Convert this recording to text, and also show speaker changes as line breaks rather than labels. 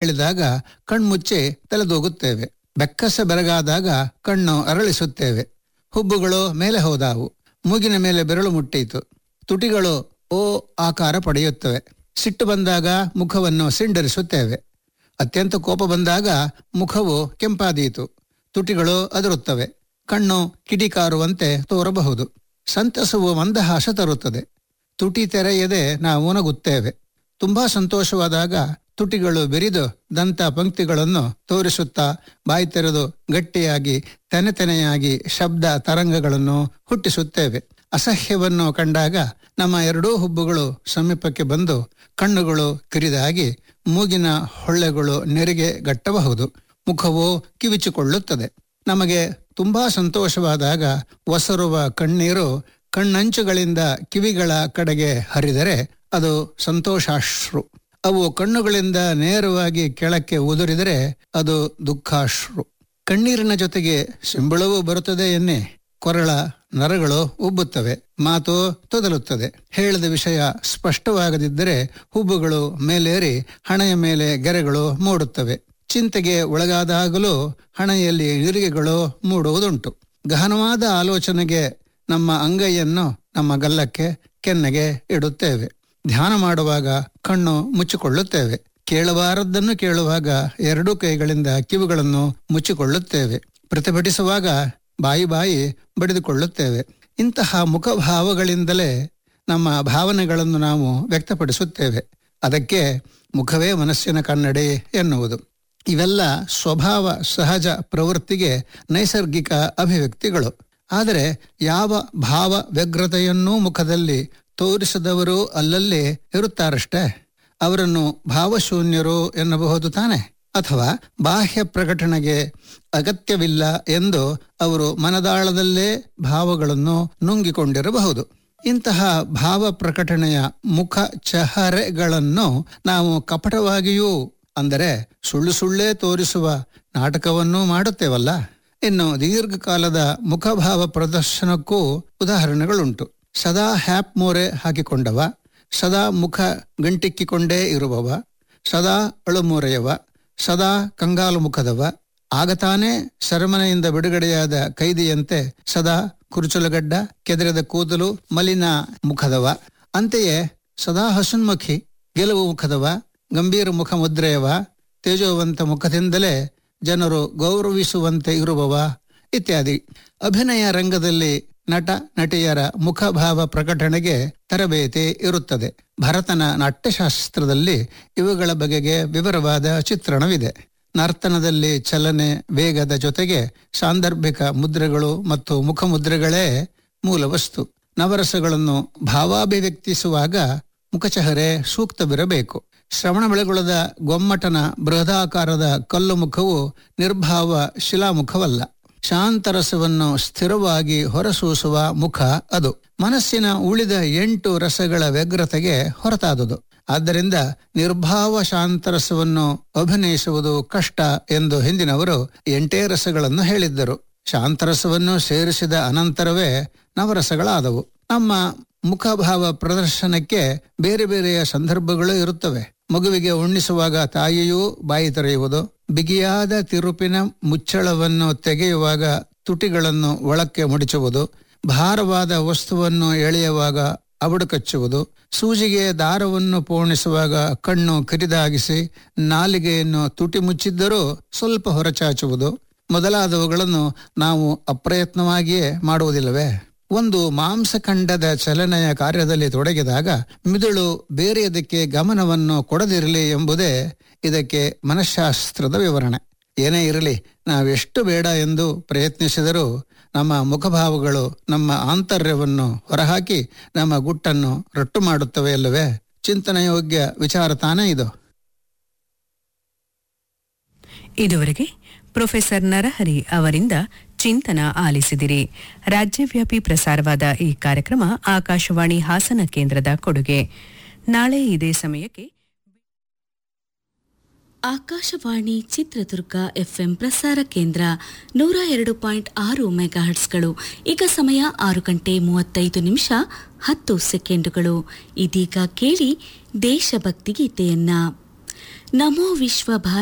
ಇಳಿದಾಗ ಕಣ್ಮುಚ್ಚಿ ತಲೆದೂಗುತ್ತೇವೆ ಬೆಕ್ಕಸ ಬೆರಗಾದಾಗ ಕಣ್ಣು ಅರಳಿಸುತ್ತೇವೆ ಹುಬ್ಬುಗಳು ಮೇಲೆ ಹೋದಾವು ಮೂಗಿನ ಮೇಲೆ ಬೆರಳು ಮುಟ್ಟೀತು ತುಟಿಗಳು ಓ ಆಕಾರ ಪಡೆಯುತ್ತವೆ ಸಿಟ್ಟು ಬಂದಾಗ ಮುಖವನ್ನು ಸಿಂಡರಿಸುತ್ತೇವೆ ಅತ್ಯಂತ ಕೋಪ ಬಂದಾಗ ಮುಖವು ಕೆಂಪಾದೀತು ತುಟಿಗಳು ಅದರುತ್ತವೆ ಕಣ್ಣು ಕಿಡಿಕಾರುವಂತೆ ತೋರಬಹುದು ಸಂತಸವು ಮಂದಹಾಸ ತರುತ್ತದೆ ತುಟಿ ತೆರೆಯದೆ ನಾವು ನಗುತ್ತೇವೆ ತುಂಬಾ ಸಂತೋಷವಾದಾಗ ತುಟಿಗಳು ಬೆರಿದು ದಂತ ಪಂಕ್ತಿಗಳನ್ನು ತೋರಿಸುತ್ತಾ ಬಾಯಿ ತೆರೆದು ಗಟ್ಟಿಯಾಗಿ ತೆನೆತೆನೆಯಾಗಿ ಶಬ್ದ ತರಂಗಗಳನ್ನು ಹುಟ್ಟಿಸುತ್ತೇವೆ ಅಸಹ್ಯವನ್ನು ಕಂಡಾಗ ನಮ್ಮ ಎರಡೂ ಹುಬ್ಬುಗಳು ಸಮೀಪಕ್ಕೆ ಬಂದು ಕಣ್ಣುಗಳು ಕಿರಿದಾಗಿ ಮೂಗಿನ ಹೊಳ್ಳೆಗಳು ನೆರಿಗೆ ಗಟ್ಟಬಹುದು ಮುಖವು ಕಿವಿಚಿಕೊಳ್ಳುತ್ತದೆ ನಮಗೆ ತುಂಬಾ ಸಂತೋಷವಾದಾಗ ಒಸರುವ ಕಣ್ಣೀರು ಕಣ್ಣಂಚುಗಳಿಂದ ಕಿವಿಗಳ ಕಡೆಗೆ ಹರಿದರೆ ಅದು ಸಂತೋಷಾಶ್ರು ಅವು ಕಣ್ಣುಗಳಿಂದ ನೇರವಾಗಿ ಕೆಳಕ್ಕೆ ಉದುರಿದರೆ ಅದು ದುಃಖಾಶ್ರು ಕಣ್ಣೀರಿನ ಜೊತೆಗೆ ಸಿಂಬಳವೂ ಬರುತ್ತದೆ ಎನ್ನೆ ಕೊರಳ ನರಗಳು ಉಬ್ಬುತ್ತವೆ ಮಾತು ತೊದಲುತ್ತದೆ ಹೇಳಿದ ವಿಷಯ ಸ್ಪಷ್ಟವಾಗದಿದ್ದರೆ ಹುಬ್ಬುಗಳು ಮೇಲೇರಿ ಹಣೆಯ ಮೇಲೆ ಗೆರೆಗಳು ಮೂಡುತ್ತವೆ ಚಿಂತೆಗೆ ಒಳಗಾದಾಗಲೂ ಹಣೆಯಲ್ಲಿ ನಿರಿಗೆಗಳು ಮೂಡುವುದುಂಟು ಗಹನವಾದ ಆಲೋಚನೆಗೆ ನಮ್ಮ ಅಂಗೈಯನ್ನು ನಮ್ಮ ಗಲ್ಲಕ್ಕೆ ಕೆನ್ನೆಗೆ ಇಡುತ್ತೇವೆ ಧ್ಯಾನ ಮಾಡುವಾಗ ಕಣ್ಣು ಮುಚ್ಚಿಕೊಳ್ಳುತ್ತೇವೆ ಕೇಳಬಾರದ್ದನ್ನು ಕೇಳುವಾಗ ಎರಡೂ ಕೈಗಳಿಂದ ಕಿವಿಗಳನ್ನು ಮುಚ್ಚಿಕೊಳ್ಳುತ್ತೇವೆ ಪ್ರತಿಭಟಿಸುವಾಗ ಬಾಯಿ ಬಾಯಿ ಬಡಿದುಕೊಳ್ಳುತ್ತೇವೆ ಇಂತಹ ಮುಖಭಾವಗಳಿಂದಲೇ ನಮ್ಮ ಭಾವನೆಗಳನ್ನು ನಾವು ವ್ಯಕ್ತಪಡಿಸುತ್ತೇವೆ ಅದಕ್ಕೆ ಮುಖವೇ ಮನಸ್ಸಿನ ಕನ್ನಡಿ ಎನ್ನುವುದು ಇವೆಲ್ಲ ಸ್ವಭಾವ ಸಹಜ ಪ್ರವೃತ್ತಿಗೆ ನೈಸರ್ಗಿಕ ಅಭಿವ್ಯಕ್ತಿಗಳು ಆದರೆ ಯಾವ ಭಾವ ವ್ಯಗ್ರತೆಯನ್ನೂ ಮುಖದಲ್ಲಿ ತೋರಿಸದವರು ಅಲ್ಲಲ್ಲಿ ಇರುತ್ತಾರಷ್ಟೇ ಅವರನ್ನು ಭಾವಶೂನ್ಯರು ಎನ್ನಬಹುದು ತಾನೆ ಅಥವಾ ಬಾಹ್ಯ ಪ್ರಕಟಣೆಗೆ ಅಗತ್ಯವಿಲ್ಲ ಎಂದು ಅವರು ಮನದಾಳದಲ್ಲೇ ಭಾವಗಳನ್ನು ನುಂಗಿಕೊಂಡಿರಬಹುದು ಇಂತಹ ಭಾವ ಪ್ರಕಟಣೆಯ ಮುಖ ಚಹರೆಗಳನ್ನು ನಾವು ಕಪಟವಾಗಿಯೂ ಅಂದರೆ ಸುಳ್ಳು ಸುಳ್ಳೇ ತೋರಿಸುವ ನಾಟಕವನ್ನೂ ಮಾಡುತ್ತೇವಲ್ಲ ಇನ್ನು ದೀರ್ಘಕಾಲದ ಮುಖಭಾವ ಪ್ರದರ್ಶನಕ್ಕೂ ಉದಾಹರಣೆಗಳುಂಟು ಸದಾ ಹ್ಯಾಪ್ ಮೋರೆ ಹಾಕಿಕೊಂಡವ ಸದಾ ಮುಖ ಗಂಟಿಕ್ಕಿಕೊಂಡೇ ಇರುವವ ಸದಾ ಅಳುಮೋರೆಯವ ಸದಾ ಕಂಗಾಲು ಮುಖದವ ಆಗ ತಾನೇ ಸೆರೆಮನೆಯಿಂದ ಬಿಡುಗಡೆಯಾದ ಕೈದಿಯಂತೆ ಸದಾ ಕುರುಚಲಗಡ್ಡ ಕೆದರಿದ ಕೂದಲು ಮಲಿನ ಮುಖದವ ಅಂತೆಯೇ ಸದಾ ಹಸುನ್ಮುಖಿ ಗೆಲುವು ಮುಖದವ ಗಂಭೀರ ಮುಖ ಮುದ್ರೆಯವ ತೇಜೋವಂತ ಮುಖದಿಂದಲೇ ಜನರು ಗೌರವಿಸುವಂತೆ ಇರುವವ ಇತ್ಯಾದಿ ಅಭಿನಯ ರಂಗದಲ್ಲಿ ನಟ ನಟಿಯರ ಮುಖಭಾವ ಪ್ರಕಟಣೆಗೆ ತರಬೇತಿ ಇರುತ್ತದೆ ಭರತನ ನಾಟ್ಯಶಾಸ್ತ್ರದಲ್ಲಿ ಇವುಗಳ ಬಗೆಗೆ ವಿವರವಾದ ಚಿತ್ರಣವಿದೆ ನರ್ತನದಲ್ಲಿ ಚಲನೆ ವೇಗದ ಜೊತೆಗೆ ಸಾಂದರ್ಭಿಕ ಮುದ್ರೆಗಳು ಮತ್ತು ಮುಖಮುದ್ರೆಗಳೇ ಮೂಲ ವಸ್ತು ನವರಸಗಳನ್ನು ಭಾವಾಭಿವ್ಯಕ್ತಿಸುವಾಗ ಮುಖಚಹರೆ ಸೂಕ್ತವಿರಬೇಕು ಶ್ರವಣಬೆಳಗೊಳದ ಗೊಮ್ಮಟನ ಬೃಹದಾಕಾರದ ಕಲ್ಲು ಮುಖವು ನಿರ್ಭಾವ ಶಿಲಾಮುಖವಲ್ಲ ಶಾಂತರಸವನ್ನು ಸ್ಥಿರವಾಗಿ ಹೊರಸೂಸುವ ಮುಖ ಅದು ಮನಸ್ಸಿನ ಉಳಿದ ಎಂಟು ರಸಗಳ ವ್ಯಗ್ರತೆಗೆ ಹೊರತಾದುದು ಆದ್ದರಿಂದ ನಿರ್ಭಾವ ಶಾಂತರಸವನ್ನು ಅಭಿನಯಿಸುವುದು ಕಷ್ಟ ಎಂದು ಹಿಂದಿನವರು ಎಂಟೇ ರಸಗಳನ್ನು ಹೇಳಿದ್ದರು ಶಾಂತರಸವನ್ನು ಸೇರಿಸಿದ ಅನಂತರವೇ ನವರಸಗಳಾದವು ನಮ್ಮ ಮುಖಭಾವ ಪ್ರದರ್ಶನಕ್ಕೆ ಬೇರೆ ಬೇರೆಯ ಸಂದರ್ಭಗಳು ಇರುತ್ತವೆ ಮಗುವಿಗೆ ಉಣ್ಣಿಸುವಾಗ ತಾಯಿಯೂ ಬಾಯಿ ತೆರೆಯುವುದು ಬಿಗಿಯಾದ ತಿರುಪಿನ ಮುಚ್ಚಳವನ್ನು ತೆಗೆಯುವಾಗ ತುಟಿಗಳನ್ನು ಒಳಕ್ಕೆ ಮುಡಿಚುವುದು ಭಾರವಾದ ವಸ್ತುವನ್ನು ಎಳೆಯುವಾಗ ಅಬಡು ಕಚ್ಚುವುದು ಸೂಜಿಗೆ ದಾರವನ್ನು ಪೋಣಿಸುವಾಗ ಕಣ್ಣು ಕಿರಿದಾಗಿಸಿ ನಾಲಿಗೆಯನ್ನು ತುಟಿ ಮುಚ್ಚಿದ್ದರೂ ಸ್ವಲ್ಪ ಹೊರಚಾಚುವುದು ಮೊದಲಾದವುಗಳನ್ನು ನಾವು ಅಪ್ರಯತ್ನವಾಗಿಯೇ ಮಾಡುವುದಿಲ್ಲವೇ ಒಂದು ಮಾಂಸಖಂಡದ ಚಲನೆಯ ಕಾರ್ಯದಲ್ಲಿ ತೊಡಗಿದಾಗ ಮಿದುಳು ಬೇರೆಯದಕ್ಕೆ ಗಮನವನ್ನು ಕೊಡದಿರಲಿ ಎಂಬುದೇ ಇದಕ್ಕೆ ಮನಃಶಾಸ್ತ್ರದ ವಿವರಣೆ ಏನೇ ಇರಲಿ ನಾವೆಷ್ಟು ಬೇಡ ಎಂದು ಪ್ರಯತ್ನಿಸಿದರೂ ನಮ್ಮ ಮುಖಭಾವಗಳು ನಮ್ಮ ಆಂತರ್ಯವನ್ನು ಹೊರಹಾಕಿ ನಮ್ಮ ಗುಟ್ಟನ್ನು ರಟ್ಟು ಮಾಡುತ್ತವೆ ಅಲ್ಲವೇ ಚಿಂತನಯೋಗ್ಯ ವಿಚಾರ ತಾನೇ ಇದು
ಇದುವರೆಗೆ ಪ್ರೊಫೆಸರ್ ನರಹರಿ ಅವರಿಂದ ಚಿಂತನ ಆಲಿಸಿದಿರಿ ರಾಜ್ಯವ್ಯಾಪಿ ಪ್ರಸಾರವಾದ ಈ ಕಾರ್ಯಕ್ರಮ ಆಕಾಶವಾಣಿ ಹಾಸನ ಕೇಂದ್ರದ ಕೊಡುಗೆ ನಾಳೆ ಇದೇ ಸಮಯಕ್ಕೆ
ಆಕಾಶವಾಣಿ ಚಿತ್ರದುರ್ಗ ಎಫ್ಎಂ ಪ್ರಸಾರ ಕೇಂದ್ರ ನೂರ ಎರಡು ಪಾಯಿಂಟ್ ಆರು ಮೆಗಾಹರ್ಟ್ಸ್ಗಳು ಈಗ ಸಮಯ ಆರು ಗಂಟೆ ಮೂವತ್ತೈದು ನಿಮಿಷ ಹತ್ತು ಸೆಕೆಂಡುಗಳು ಇದೀಗ ಕೇಳಿ ದೇಶಭಕ್ತಿ ಗೀತೆಯನ್ನ ನಮೋ ವಿಶ್ವ